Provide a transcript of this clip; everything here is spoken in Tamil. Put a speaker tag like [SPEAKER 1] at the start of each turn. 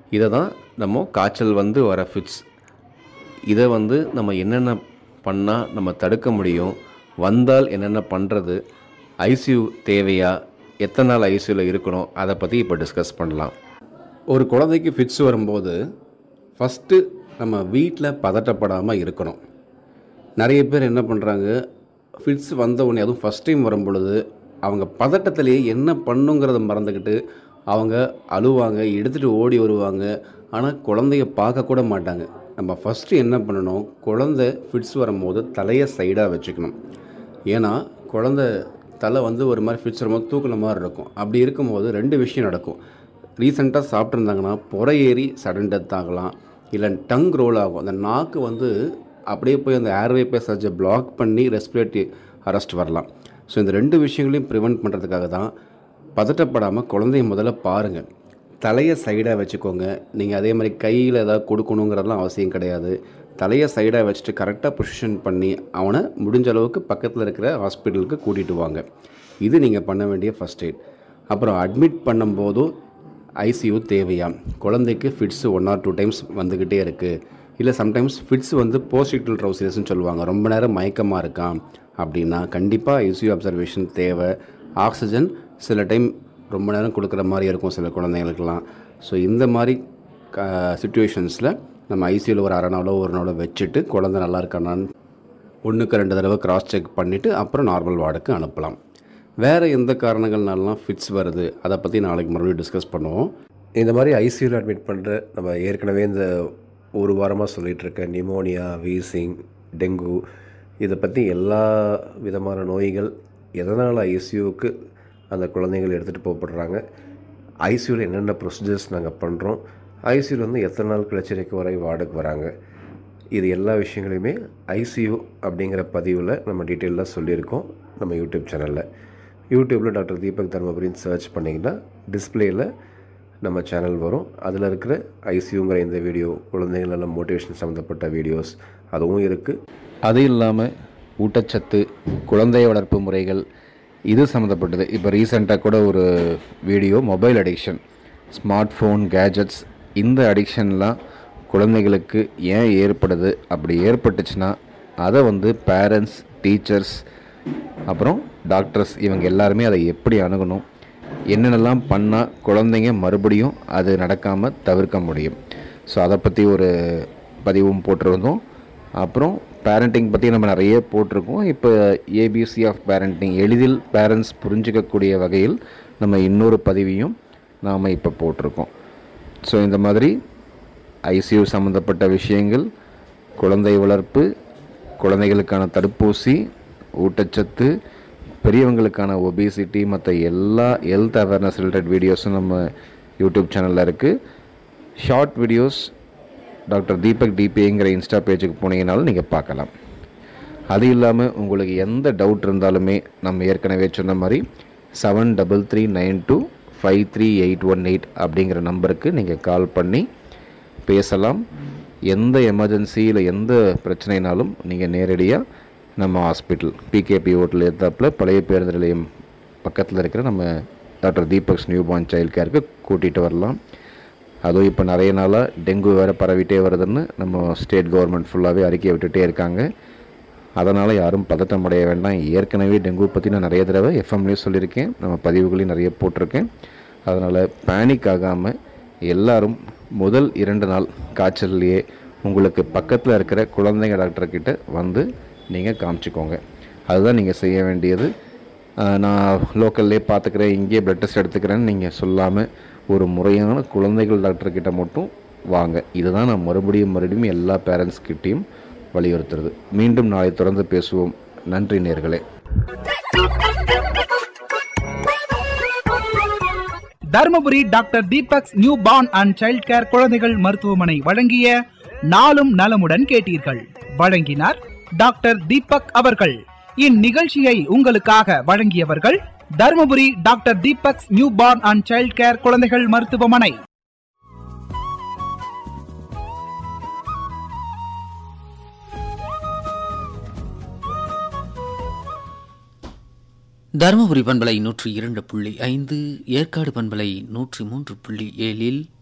[SPEAKER 1] இதை தான் நம்ம காய்ச்சல் வந்து வர ஃபிட்ஸ் இதை வந்து நம்ம என்னென்ன பண்ணால் நம்ம தடுக்க முடியும் வந்தால் என்னென்ன பண்ணுறது ஐசியூ தேவையா எத்தனை நாள் ஐசியூவில் இருக்கணும் அதை பற்றி இப்போ டிஸ்கஸ் பண்ணலாம் ஒரு குழந்தைக்கு ஃபிட்ஸ் வரும்போது ஃபஸ்ட்டு நம்ம வீட்டில் பதட்டப்படாமல் இருக்கணும் நிறைய பேர் என்ன பண்ணுறாங்க ஃபிட்ஸ் வந்த உடனே அதுவும் ஃபஸ்ட் டைம் வரும் பொழுது அவங்க பதட்டத்திலேயே என்ன பண்ணுங்கிறத மறந்துக்கிட்டு அவங்க அழுவாங்க எடுத்துகிட்டு ஓடி வருவாங்க ஆனால் குழந்தைய பார்க்கக்கூட மாட்டாங்க நம்ம ஃபஸ்ட்டு என்ன பண்ணணும் குழந்தை ஃபிட்ஸ் வரும்போது தலையை சைடாக வச்சுக்கணும் ஏன்னா குழந்தை தலை வந்து ஒரு மாதிரி ஃபிட்ஸ் வரும்போது தூக்குன மாதிரி இருக்கும் அப்படி இருக்கும்போது ரெண்டு விஷயம் நடக்கும் ரீசெண்டாக சாப்பிட்ருந்தாங்கன்னா புற ஏறி சடன் டெத் ஆகலாம் இல்லை டங் ரோல் ஆகும் அந்த நாக்கு வந்து அப்படியே போய் அந்த ஏர்வே பேசேஜை பிளாக் பண்ணி ரெஸ்பிரேட்டரி அரெஸ்ட் வரலாம் ஸோ இந்த ரெண்டு விஷயங்களையும் ப்ரிவெண்ட் பண்ணுறதுக்காக தான் பதட்டப்படாமல் குழந்தைய முதல்ல பாருங்கள் தலையை சைடாக வச்சுக்கோங்க நீங்கள் அதே மாதிரி கையில் ஏதாவது கொடுக்கணுங்கிறதெல்லாம் அவசியம் கிடையாது தலையை சைடாக வச்சுட்டு கரெக்டாக பொசிஷன் பண்ணி அவனை முடிஞ்ச அளவுக்கு பக்கத்தில் இருக்கிற ஹாஸ்பிட்டலுக்கு கூட்டிகிட்டு வாங்க இது நீங்கள் பண்ண வேண்டிய ஃபஸ்ட் எய்ட் அப்புறம் அட்மிட் பண்ணும்போதும் ஐசியூ தேவையா குழந்தைக்கு fits one or two times வந்துக்கிட்டே இருக்குது இல்லை சம்டைம்ஸ் ஃபிட்ஸ் வந்து போஸ்டிக்டல் ட்ரௌசியஸ்னு சொல்லுவாங்க ரொம்ப நேரம் மயக்கமாக இருக்கான் அப்படின்னா கண்டிப்பாக ஐசியூ அப்சர்வேஷன் தேவை ஆக்சிஜன் சில டைம் ரொம்ப நேரம் கொடுக்குற மாதிரி இருக்கும் சில குழந்தைங்களுக்கெல்லாம் ஸோ இந்த மாதிரி சுச்சுவேஷன்ஸில் நம்ம ஐசியூவில் ஒரு அரை நாளோ ஒரு நாளோ வச்சுட்டு குழந்தை நல்லா இருக்கானான்னு ஒன்றுக்கு ரெண்டு தடவை கிராஸ் செக் பண்ணிவிட்டு அப்புறம் நார்மல் வார்டுக்கு அனுப்பலாம் வேறு எந்த காரணங்கள்னாலாம் ஃபிட்ஸ் வருது அதை பற்றி நாளைக்கு மறுபடியும் டிஸ்கஸ் பண்ணுவோம்
[SPEAKER 2] இந்த மாதிரி ஐசியூவில் அட்மிட் பண்ணுற நம்ம ஏற்கனவே இந்த ஒரு வாரமாக சொல்லிகிட்டு இருக்க நிமோனியா வீசிங் டெங்கு இதை பற்றி எல்லா விதமான நோய்கள் எதனால் ஐசியூவுக்கு அந்த குழந்தைகள் எடுத்துகிட்டு போகப்படுறாங்க ஐசியூவில் என்னென்ன ப்ரொசீஜர்ஸ் நாங்கள் பண்ணுறோம் ஐசியூவில் வந்து எத்தனை நாள் கழிச்சு ரெக்கவரை வார்டுக்கு வராங்க இது எல்லா விஷயங்களையுமே ஐசியூ அப்படிங்கிற பதிவில் நம்ம டீட்டெயிலாக சொல்லியிருக்கோம் நம்ம யூடியூப் சேனலில் யூடியூப்பில் டாக்டர் தீபக் தர்மபுரின்னு சர்ச் பண்ணிங்கன்னா டிஸ்பிளேயில் நம்ம சேனல் வரும் அதில் இருக்கிற ஐசியூங்கிற இந்த வீடியோ குழந்தைகள் நல்ல மோட்டிவேஷன் சம்மந்தப்பட்ட வீடியோஸ் அதுவும் இருக்குது
[SPEAKER 1] அது இல்லாமல் ஊட்டச்சத்து குழந்தை வளர்ப்பு முறைகள் இது சம்மந்தப்பட்டது இப்போ ரீசெண்டாக கூட ஒரு video mobile addiction smart phone gadgets இந்த அடிக்ஷன்லாம் குழந்தைகளுக்கு ஏன் ஏற்படுது அப்படி ஏற்பட்டுச்சுன்னா அதை வந்து பேரண்ட்ஸ் டீச்சர்ஸ் அப்புறம் டாக்டர்ஸ் இவங்க எல்லாருமே அதை எப்படி அணுகணும் என்னென்னலாம் பண்ணால் குழந்தைங்க மறுபடியும் அது நடக்காமல் தவிர்க்க முடியும் ஸோ அதை பற்றி ஒரு பதிவும் போட்டிருந்தோம் அப்புறம் பேரண்டிங் பற்றி நம்ம நிறைய போட்டிருக்கோம் இப்போ ஏபிசி ஆஃப் பேரண்டிங் எளிதில் பேரண்ட்ஸ் புரிஞ்சிக்கக்கூடிய வகையில் நம்ம இன்னொரு பதிவையும் நாம் இப்போ போட்டிருக்கோம் ஸோ இந்த மாதிரி ஐசியூ சம்மந்தப்பட்ட விஷயங்கள் குழந்தை வளர்ப்பு குழந்தைகளுக்கான தடுப்பூசி ஊட்டச்சத்து பெரியவங்களுக்கான ஒபிசிட்டி மற்ற எல்லா ஹெல்த் அவேர்னஸ் ரிலேட்டட் வீடியோஸும் நம்ம யூடியூப் சேனலில் இருக்குது ஷார்ட் வீடியோஸ் டாக்டர் தீபக் டிபிங்கிற இன்ஸ்டா பேஜுக்கு போனீங்கனாலும் நீங்கள் பார்க்கலாம் அது இல்லாமல் உங்களுக்கு எந்த டவுட் இருந்தாலுமே நம்ம ஏற்கனவே சொன்ன மாதிரி seven double three nine two five three eight one eight அப்படிங்கிற நம்பருக்கு நீங்கள் கால் பண்ணி பேசலாம் எந்த எமர்ஜென்சியில் எந்த பிரச்சனைனாலும் நீங்கள் நேரடியாக நம்ம ஹாஸ்பிட்டல் பிகேபி ஹோட்டல் ஏத்தாப்பில் பழைய பேருந்து நிலையம் பக்கத்தில் இருக்கிற நம்ம doctor Deepak's new born child கேருக்கு கூட்டிகிட்டு வரலாம் அதுவும் இப்போ நிறைய நாளாக டெங்கு வேறு பரவிட்டே வருதுன்னு நம்ம ஸ்டேட் கவர்மெண்ட் ஃபுல்லாகவே அறிக்கை விட்டுட்டே இருக்காங்க அதனால் யாரும் பதட்டம் அடைய வேண்டாம் ஏற்கனவே டெங்கு பற்றி நான் நிறைய தடவை எஃப்எம்லேயும் சொல்லியிருக்கேன் நம்ம பதிவுகளையும் நிறைய போட்டிருக்கேன் அதனால் பேனிக் ஆகாமல் எல்லாரும் முதல் இரண்டு நாள் காய்ச்சல்லையே உங்களுக்கு பக்கத்தில் இருக்கிற குழந்தைங்க டாக்டர்கிட்ட வந்து நீங்கள் காமிச்சிக்கோங்க அதுதான் நீங்கள் செய்ய வேண்டியது ஆஹ் நான் லோக்கல்லே பார்த்துக்கிறேன் இங்கேயே பிளட் டெஸ்ட் எடுத்துக்கிறேன்னு நீங்கள் சொல்லாமல் ஒரு முறையான குழந்தைகள் டாக்டர்கிட்ட மட்டும் வாங்க இதுதான் நான் மறுபடியும் மறுபடியும் எல்லா பேரண்ட்ஸ்கிட்டையும் வலியுறுத்துறது மீண்டும் நாளை தொடர்ந்து பேசுவோம் நன்றி நேர்களே
[SPEAKER 3] Dharmapuri doctor Deepak's new born and child care குழந்தைகள் மருத்துவமனை வழங்கிய நாளும் நலமுடன் கேட்டீர்கள் வழங்கினார் டாக்டர் தீபக் அவர்கள் இந்நிகழ்ச்சியை உங்களுக்காக வழங்கியவர்கள் Dharmapuri doctor Deepak's new born and child care குழந்தைகள் மருத்துவமனை
[SPEAKER 4] தருமபுரி பண்பலை நூற்றி இரண்டு புள்ளி ஐந்து ஏற்காடு பண்பலை நூற்றி மூன்று புள்ளி ஏழில்